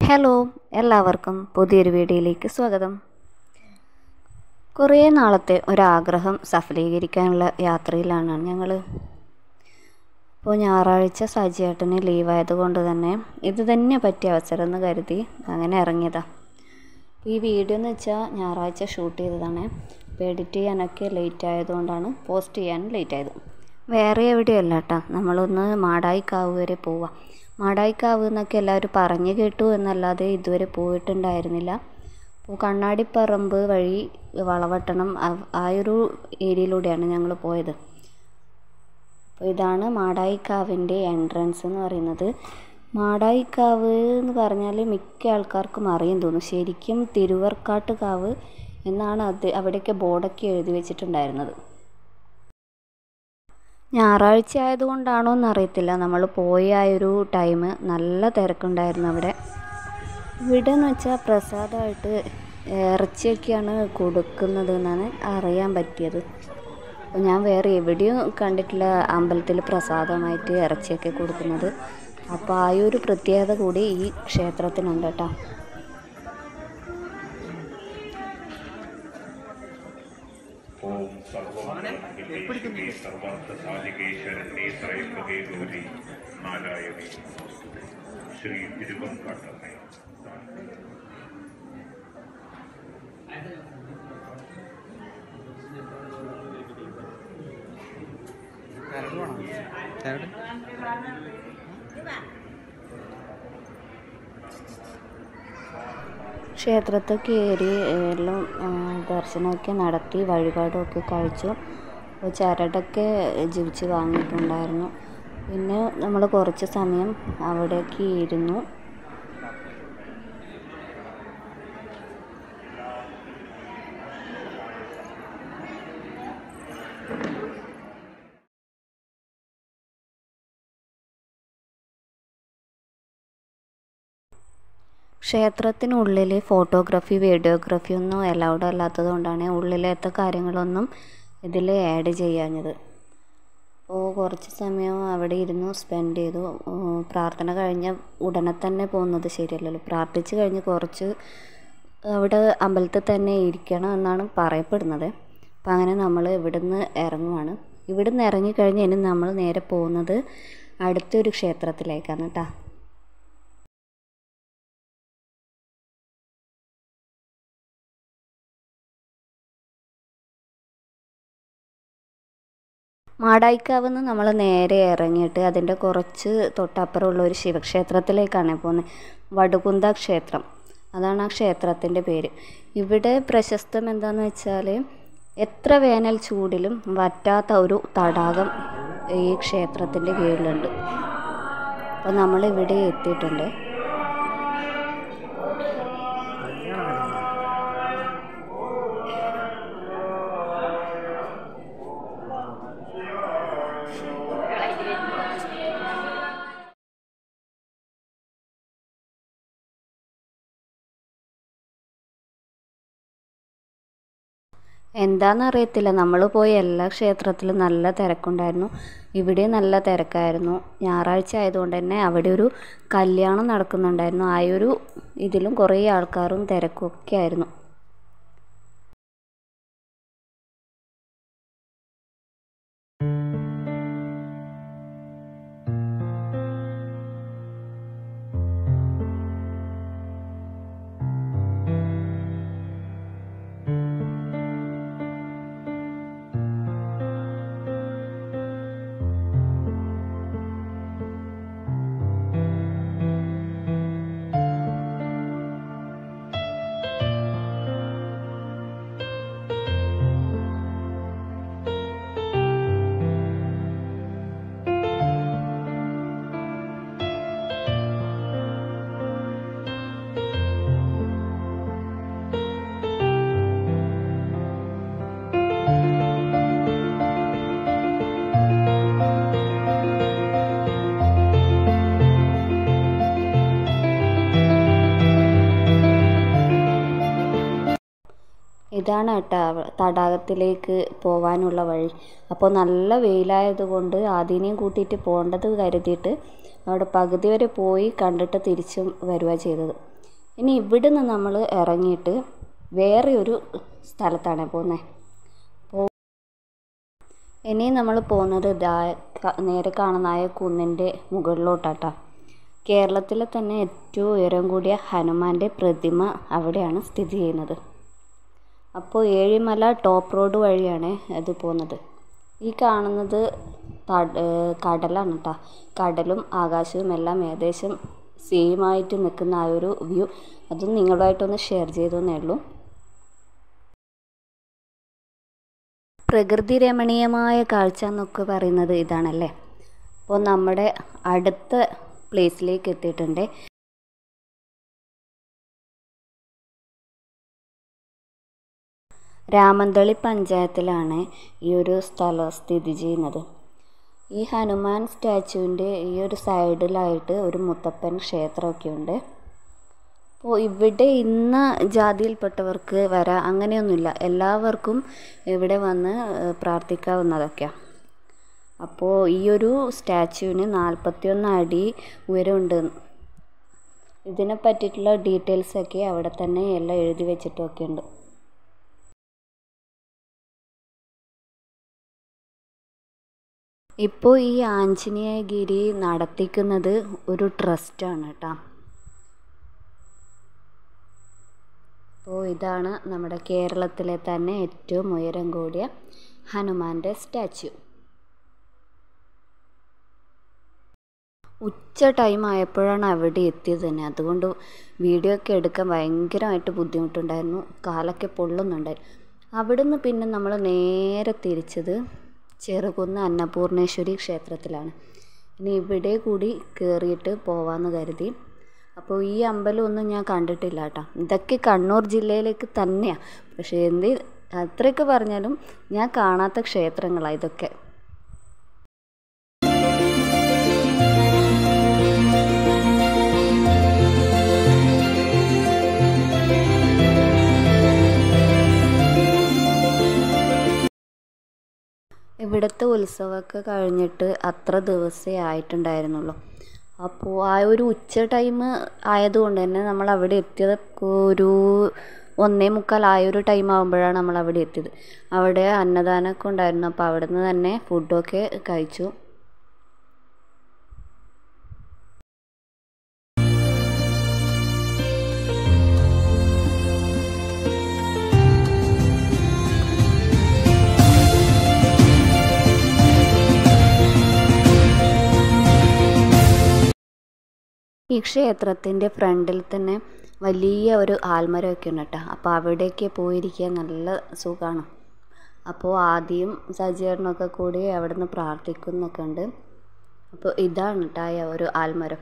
hello എല്ലാവർക്കും പുതിയൊരു വീഡിയോയിലേക്ക് സ്വാഗതം കുറേ നാളത്തെ ഒരാഗ്രഹം സഫലീകരിക്കാനുള്ള യാത്രയിലാണ് ഞങ്ങൾ അപ്പോൾ ഞായറാഴ്ച സജിയേട്ടന് ലീവായതുകൊണ്ട് തന്നെ ഇത് തന്നെ പറ്റിയ അവസരം എന്ന് കരുതി അങ്ങനെ ഇറങ്ങിയതാണ് ഈ വീഡിയോ എന്ന് വെച്ചാൽ ഞായറാഴ്ച ഷൂട്ട് ചെയ്തതാണ് അപ്പോൾ എഡിറ്റ് ചെയ്യാനൊക്കെ ലേറ്റ് ആയതുകൊണ്ടാണ് പോസ്റ്റ് ചെയ്യാനും ലേറ്റ് ആയത് വേറെ എവിടെയല്ല കേട്ടോ നമ്മളൊന്ന് മാടായിക്കാവ് വരെ പോവാം മാടായിക്കാവ് എന്നൊക്കെ എല്ലാവരും പറഞ്ഞു കേട്ടു എന്നല്ലാതെ ഇതുവരെ പോയിട്ടുണ്ടായിരുന്നില്ല അപ്പോൾ കണ്ണാടിപ്പറമ്പ് വഴി വളവട്ടണം ആ- ആ ഒരു ഏരിയയിലൂടെയാണ് ഞങ്ങൾ പോയത് അപ്പോൾ ഇതാണ് മാടായിക്കാവിൻ്റെ എൻട്രൻസ് എന്ന് പറയുന്നത് മാടായിക്കാവ് എന്ന് പറഞ്ഞാൽ മിക്ക ആൾക്കാർക്കും അറിയും തോന്നും ശരിക്കും തിരുവർക്കാട്ട് കാവ് എന്നാണ് അത് അവിടെയൊക്കെ ബോർഡൊക്കെ എഴുതി വെച്ചിട്ടുണ്ടായിരുന്നത് ഞായറാഴ്ച ആയതുകൊണ്ടാണോ എന്നറിയത്തില്ല നമ്മൾ പോയ ആ ഒരു ടൈം നല്ല തിരക്കുണ്ടായിരുന്നു അവിടെ ഇവിടെ എന്ന് വെച്ചാൽ പ്രസാദമായിട്ട് ഇറച്ചിയൊക്കെയാണ് കൊടുക്കുന്നത് എന്നാണ് അറിയാൻ പറ്റിയത് അപ്പോൾ ഞാൻ വേറെ എവിടെയും കണ്ടിട്ടില്ല അമ്പലത്തിൽ പ്രസാദമായിട്ട് ഇറച്ചിയൊക്കെ കൊടുക്കുന്നത് അപ്പോൾ ആ ഒരു പ്രത്യേകത കൂടി ഈ ക്ഷേത്രത്തിനുണ്ട് കേട്ടോ ഓം സർവമംഗളമംഗളേ സർവാർത്ഥസാധികേ ശരണ്യേ ത്രയംബകേ ഗൗരി നാരായണി ശ്രീ തിരുവങ്കാട്ടമ്മേ കരട് വേണം കരട് ക്ഷേത്രത്തിൽ കയറി എല്ലാം ആ, ദർശനമൊക്കെ നടത്തി വഴിപാടുമൊക്കെ കഴിച്ചു അപ്പോൾ ചരടൊക്കെ ജീവിച്ച് വാങ്ങിയിട്ടുണ്ടായിരുന്നു പിന്നെ നമ്മൾ കുറച്ച് സമയം അവിടേക്ക് ഇരുന്നു ക്ഷേത്രത്തിനുള്ളിൽ ഫോട്ടോഗ്രാഫി വീഡിയോഗ്രാഫി ഒന്നും അലൗഡ് അല്ലാത്തത് കൊണ്ടാണ് ഉള്ളിലത്തെ കാര്യങ്ങളൊന്നും ഇതിൽ ആഡ് ചെയ്യാഞ്ഞത് അപ്പോൾ കുറച്ച് സമയം അവിടെ ഇരുന്നു സ്പെൻഡ് ചെയ്തു ഉം, പ്രാർത്ഥന കഴിഞ്ഞ ഉടനെ തന്നെ പോകുന്നത് ശരിയല്ലല്ലോ പ്രാർത്ഥിച്ച് കഴിഞ്ഞ് കുറച്ച് അവിടെ അമ്പലത്തിൽ തന്നെ ഇരിക്കണം എന്നാണ് പറയപ്പെടുന്നത് അപ്പം അങ്ങനെ നമ്മൾ ഇവിടുന്ന് ഇറങ്ങുവാണ് ഇവിടുന്ന് ഇറങ്ങിക്കഴിഞ്ഞ് ഇനി നമ്മൾ നേരെ പോകുന്നത് അടുത്തൊരു ക്ഷേത്രത്തിലേക്കാണ് കേട്ടോ മാടായിക്കാവ് നിന്ന് നമ്മൾ നേരെ ഇറങ്ങിയിട്ട് അതിൻ്റെ കുറച്ച് തൊട്ടപ്പുറമുള്ള ഒരു ശിവക്ഷേത്രത്തിലേക്കാണ് പോകുന്നത് വടുകുന്ത ക്ഷേത്രം അതാണ് ആ ക്ഷേത്രത്തിൻ്റെ പേര് ഇവിടെ പ്രശസ്തം എന്താണെന്ന് വെച്ചാൽ എത്ര വേനൽ ചൂടിലും വറ്റാത്ത ഒരു തടാകം ഈ ക്ഷേത്രത്തിൻ്റെ കീഴിലുണ്ട് അപ്പോൾ നമ്മൾ ഇവിടെ എത്തിയിട്ടുണ്ട് എന്താണെന്നറിയത്തില്ല നമ്മൾ പോയ എല്ലാ ക്ഷേത്രത്തിലും നല്ല തിരക്കുണ്ടായിരുന്നു ഇവിടെ നല്ല തിരക്കായിരുന്നു ഞായറാഴ്ച ആയതുകൊണ്ട് തന്നെ അവിടെ ഒരു കല്യാണം നടക്കുന്നുണ്ടായിരുന്നു ആ ഒരു ഇതിലും കുറേ ആൾക്കാരും തിരക്കും ഒക്കെ ആയിരുന്നു ഇതാണ് കേട്ടോ അവ- തടാകത്തിലേക്ക് പോകാനുള്ള വഴി അപ്പോൾ നല്ല വെയിലായതുകൊണ്ട് ആദ്യനെയും കൂട്ടിയിട്ട് പോകേണ്ടത് കരുതിയിട്ട് അവിടെ പകുതി വരെ പോയി കണ്ടിട്ട് തിരിച്ചും വരുക ചെയ്തത് ഇനി ഇവിടുന്ന് നമ്മൾ ഇറങ്ങിയിട്ട് വേറെ ഒരു സ്ഥലത്താണ് പോകുന്നത് അപ്പോൾ ഇനി നമ്മൾ പോകുന്നത് ദാ ക- നേരെ കാണുന്ന ആ കുന്നിൻ്റെ മുകളിലോട്ടാട്ടോ കേരളത്തിലെ തന്നെ ഏറ്റവും ഉയരം കൂടിയ ഹനുമാൻ്റെ പ്രതിമ അവിടെയാണ് സ്ഥിതി ചെയ്യുന്നത് അപ്പോൾ ഏഴിമല ടോപ്പ് റോഡ് വഴിയാണ് അത് പോകുന്നത് ഈ കാണുന്നത് തട്- ഏഹ് കടലാണ് കേട്ടോ കടലും ആകാശവും എല്ലാം ഏകദേശം സെയിം ആയിട്ട് നിൽക്കുന്ന ആ ഒരു വ്യൂ അതും നിങ്ങളുമായിട്ടൊന്ന് ഷെയർ ചെയ്തെന്നേ ഉള്ളൂ പ്രകൃതി രമണീയമായ കാഴ്ച എന്നൊക്കെ പറയുന്നത് ഇതാണല്ലേ അപ്പോൾ നമ്മുടെ അടുത്ത പ്ലേസിലേക്ക് എത്തിയിട്ടുണ്ട് രാമന്തളി പഞ്ചായത്തിലാണ് ഈ ഒരു സ്ഥലം സ്ഥിതി ചെയ്യുന്നത് ഈ ഹനുമാൻ സ്റ്റാച്ചുവിൻ്റെ ഈ ഒരു സൈഡിലായിട്ട് ഒരു മുത്തപ്പൻ ക്ഷേത്രമൊക്കെ ഉണ്ട് അപ്പോൾ ഇവിടെ ഇന്ന ജാതിയിൽപ്പെട്ടവർക്ക് വരാം അങ്ങനെയൊന്നുമില്ല എല്ലാവർക്കും ഇവിടെ വന്ന് ഏഹ്, പ്രാർത്ഥിക്കാവുന്നതൊക്കെയാണ് അപ്പോൾ ഈ ഒരു സ്റ്റാച്ചുവിന് നാൽപ്പത്തിയൊന്ന് അടി ഉയരമുണ്ട് ഇതിനെ പറ്റിയിട്ടുള്ള ഡീറ്റെയിൽസൊക്കെ അവിടെ തന്നെ എല്ലാം എഴുതി വെച്ചിട്ടൊക്കെ ഉണ്ട് ഇപ്പോൾ ഈ ആഞ്ജനേയഗിരി നടത്തിക്കുന്നത് ഒരു ട്രസ്റ്റാണ് കേട്ടോ അപ്പോൾ ഇതാണ് നമ്മുടെ കേരളത്തിലെ തന്നെ ഏറ്റവും ഉയരം കൂടിയ ഹനുമാൻ്റെ സ്റ്റാച്യു ഉച്ച ടൈം ആയപ്പോഴാണ് അവിടെ എത്തിയത് തന്നെ അതുകൊണ്ട് വീഡിയോ ഒക്കെ എടുക്കാൻ ഭയങ്കരമായിട്ട് ബുദ്ധിമുട്ടുണ്ടായിരുന്നു കാലൊക്കെ പൊള്ളുന്നുണ്ടായിരുന്നു അവിടുന്ന് പിന്നെ നമ്മൾ നേരെ തിരിച്ചത് ചെറുകുന്ന് അന്നപൂർണേശ്വരി ക്ഷേത്രത്തിലാണ് ഇനി ഇവിടെ കൂടി കയറിയിട്ട് പോവാമെന്ന് കരുതി അപ്പോൾ ഈ അമ്പലമൊന്നും ഞാൻ കണ്ടിട്ടില്ല കേട്ടോ ഇതൊക്കെ കണ്ണൂർ ജില്ലയിലേക്ക് തന്നെയാണ് പക്ഷേ എന്ത് അത്രയൊക്കെ പറഞ്ഞാലും ഞാൻ കാണാത്ത ക്ഷേത്രങ്ങളാണ് ഇതൊക്കെ ഇവിടുത്തെ ഉത്സവമൊക്കെ കഴിഞ്ഞിട്ട് അത്ര ദിവസമേ ആയിട്ടുണ്ടായിരുന്നുള്ളൂ അപ്പോൾ ആ ഒരു ഉച്ച ടൈം ആയതുകൊണ്ട് തന്നെ നമ്മൾ അവിടെ എത്തിയത് ഒരു ഒന്നേ മുക്കാൽ ആയ ഒരു ടൈം ആകുമ്പോഴാണ് നമ്മൾ അവിടെ എത്തിയത് അവിടെ അന്നദാനമൊക്കെ ഉണ്ടായിരുന്നു അപ്പോൾ അവിടെ നിന്ന് തന്നെ ഫുഡൊക്കെ കഴിച്ചു ഈ ക്ഷേത്രത്തിൻ്റെ ഫ്രണ്ടിൽ തന്നെ വലിയ ഒരു ആൽമരമൊക്കെ ഉണ്ട് കേട്ടോ അപ്പോൾ അവിടേക്ക് പോയിരിക്കാൻ നല്ല സുഖമാണ് അപ്പോൾ ആദ്യം സജ്ജീകരണമൊക്കെ കൂടി അവിടെ നിന്ന് പ്രാർത്ഥിക്കുന്നൊക്കെ ഉണ്ട് അപ്പോൾ ഇതാണ് കേട്ടോ ആ ഒരു ആൽമരം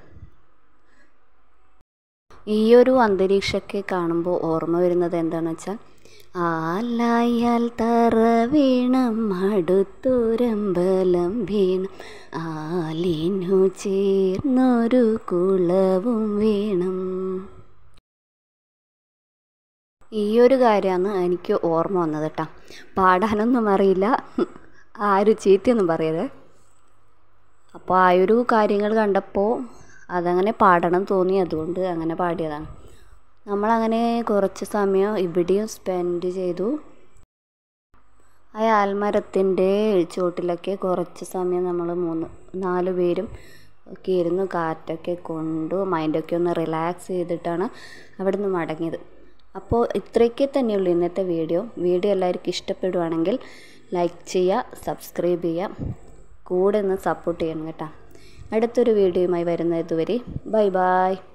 ഈ ഒരു അന്തരീക്ഷമൊക്കെ കാണുമ്പോൾ ഓർമ്മ വരുന്നത് എന്താണെന്ന് വെച്ചാൽ ആലായാൽ തറ വീണം അടുത്തൊരമ്പലം വീണം ആലിനു ചേർന്നൊരു കുളവും വീണം ഈ ഒരു കാര്യമാണ് എനിക്ക് ഓർമ്മ വന്നത് കേട്ടോ പാടാനൊന്നും അറിയില്ല ആരും ചീത്തയൊന്നും പറയരുത് അപ്പോൾ ആ ഒരു കാര്യങ്ങൾ കണ്ടപ്പോൾ അതങ്ങനെ പാടണം തോന്നി അതുകൊണ്ട് അങ്ങനെ പാടിയതാണ് നമ്മളങ്ങനെ കുറച്ച് സമയം ഇവിടെയും സ്പെൻഡ് ചെയ്തു ആ ആൽമരത്തിൻ്റെ ചോട്ടിലൊക്കെ കുറച്ച് സമയം നമ്മൾ മൂന്ന് നാല് പേരും ഒക്കെ ഇരുന്ന് കാറ്റൊക്കെ കൊണ്ടു മൈൻഡൊക്കെ ഒന്ന് റിലാക്സ് ചെയ്തിട്ടാണ് അവിടെ നിന്ന് മടങ്ങിയത് അപ്പോൾ ഇത്രയൊക്കെ തന്നെയുള്ളൂ ഇന്നത്തെ വീഡിയോ വീഡിയോ എല്ലാവർക്കും ഇഷ്ടപ്പെടുവാണെങ്കിൽ ലൈക്ക് ചെയ്യുക സബ്സ്ക്രൈബ് ചെയ്യുക കൂടെ ഒന്ന് സപ്പോർട്ട് ചെയ്യണം കേട്ടോ അടുത്തൊരു വീഡിയോയുമായി വരുന്നതുവരെ ബൈ ബൈ